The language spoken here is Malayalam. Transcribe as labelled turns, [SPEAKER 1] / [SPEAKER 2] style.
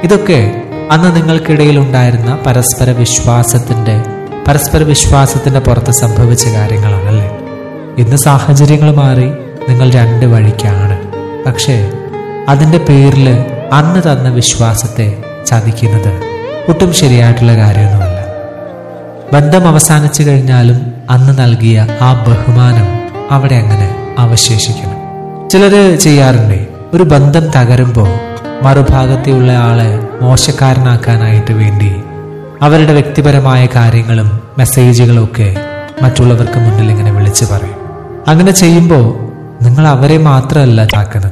[SPEAKER 1] ഇതൊക്കെ അന്ന് നിങ്ങൾക്കിടയിൽ ഉണ്ടായിരുന്ന പരസ്പര വിശ്വാസത്തിന്റെ പരസ്പര വിശ്വാസത്തിന്റെ പുറത്ത് സംഭവിച്ച കാര്യങ്ങളാണല്ലേ ഇന്ന് സാഹചര്യങ്ങൾ മാറി നിങ്ങൾ രണ്ട് വഴിക്കാണ് പക്ഷേ അതിന്റെ പേരിൽ അന്ന് തന്ന വിശ്വാസത്തെ ചതിക്കുന്നത് ഒട്ടും ശരിയായിട്ടുള്ള കാര്യമൊന്നുമല്ല ബന്ധം അവസാനിച്ചു കഴിഞ്ഞാലും അന്ന് നൽകിയ ആ ബഹുമാനം അവിടെ അങ്ങനെ അവശേഷിക്കണം ചിലര് ചെയ്യാറുണ്ട് ഒരു ബന്ധം തകരുമ്പോൾ മറുഭാഗത്തെയുള്ള ആളെ മോശക്കാരനാക്കാനായിട്ട് വേണ്ടി അവരുടെ വ്യക്തിപരമായ കാര്യങ്ങളും മെസ്സേജുകളും ഒക്കെ മറ്റുള്ളവർക്ക് മുന്നിൽ ഇങ്ങനെ വിളിച്ചു പറയും അങ്ങനെ ചെയ്യുമ്പോൾ നിങ്ങൾ അവരെ മാത്രമല്ല താക്കുന്നത്